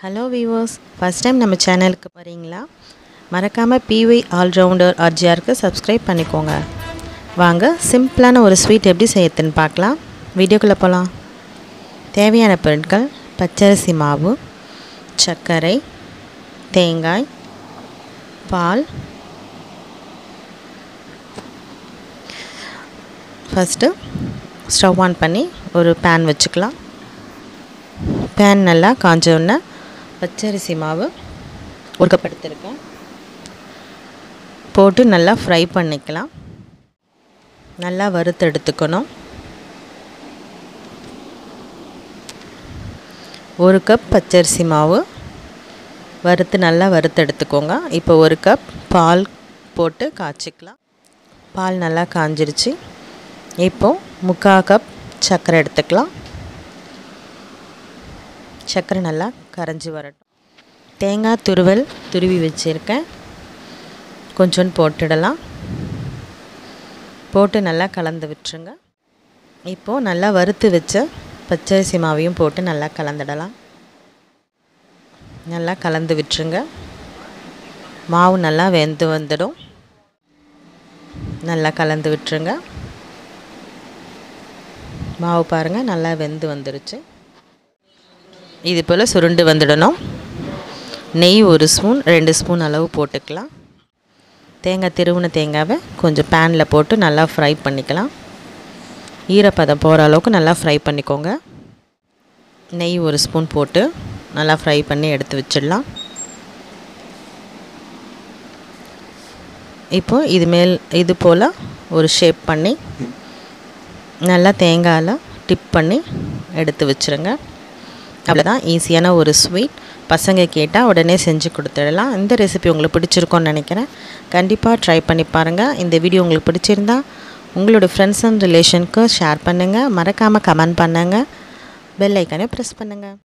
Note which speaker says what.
Speaker 1: hello viewers first time நம்ம சேனலுக்கு வரீங்களா மறக்காமல் பிஒய் ஆல்ரவுண்டர் ஆர்ஜிஆருக்கு சப்ஸ்கிரைப் பண்ணிக்கோங்க வாங்க சிம்பிளான ஒரு ஸ்வீட் எப்படி செய்யறதுன்னு பார்க்கலாம் வீடியோக்குள்ளே போகலாம் தேவையான பொருட்கள் பச்சரிசி மாவு சர்க்கரை தேங்காய் பால் ஃபஸ்ட்டு ஸ்டவ் ஆன் பண்ணி ஒரு பேன் வச்சுக்கலாம் பேன் நல்லா காஞ்ச உடனே பச்சரிசி மாவு ஒரு கப் எடுத்துருக்கேன் போட்டு நல்லா ஃப்ரை பண்ணிக்கலாம் நல்லா வறுத்து எடுத்துக்கணும் ஒரு கப் பச்சரிசி மாவு வறுத்து நல்லா வறுத்து எடுத்துக்கோங்க இப்போ ஒரு கப் பால் போட்டு காய்ச்சிக்கலாம் பால் நல்லா காஞ்சிருச்சு இப்போது முக்கால் கப் சர்க்கரை எடுத்துக்கலாம் சர்க்கரை நல்லா கரைஞ்சி வரட்டும் தேங்காய் துருவல் துருவி வச்சுருக்கேன் கொஞ்சோண்டு போட்டுடலாம் போட்டு நல்லா கலந்து விட்டுருங்க இப்போது நல்லா வறுத்து வச்ச பச்சரிசி மாவையும் போட்டு நல்லா கலந்துடலாம் நல்லா கலந்து விட்டுருங்க மாவு நல்லா வெந்து வந்துடும் நல்லா கலந்து விட்டுருங்க மாவு பாருங்கள் நல்லா வெந்து வந்துருச்சு இது போல் சுருண்டு வந்துடணும் நெய் ஒரு ஸ்பூன் ரெண்டு ஸ்பூன் அளவு போட்டுக்கலாம் தேங்காய் திருவுன தேங்காவை கொஞ்சம் பேனில் போட்டு நல்லா ஃப்ரை பண்ணிக்கலாம் ஈரப்பதம் போகிற அளவுக்கு நல்லா ஃப்ரை பண்ணிக்கோங்க நெய் ஒரு ஸ்பூன் போட்டு நல்லா ஃப்ரை பண்ணி எடுத்து வச்சிடலாம் இப்போது இது மேல் இது போல் ஒரு ஷேப் பண்ணி நல்லா தேங்காயில் டிப் பண்ணி எடுத்து வச்சுருங்க அவ்வளோதான் ஈஸியான ஒரு ஸ்வீட் பசங்க கேட்டால் உடனே செஞ்சு கொடுத்துடலாம் இந்த ரெசிபி உங்களுக்கு பிடிச்சிருக்கோன்னு நினைக்கிறேன் கண்டிப்பாக ட்ரை பண்ணி பாருங்கள் இந்த வீடியோ உங்களுக்கு பிடிச்சிருந்தா உங்களோட ஃப்ரெண்ட்ஸ் அண்ட் ரிலேஷனுக்கு ஷேர் பண்ணுங்கள் மறக்காமல் கமெண்ட் பண்ணுங்கள் பெல் ஐக்கானே ப்ரெஸ் பண்ணுங்கள்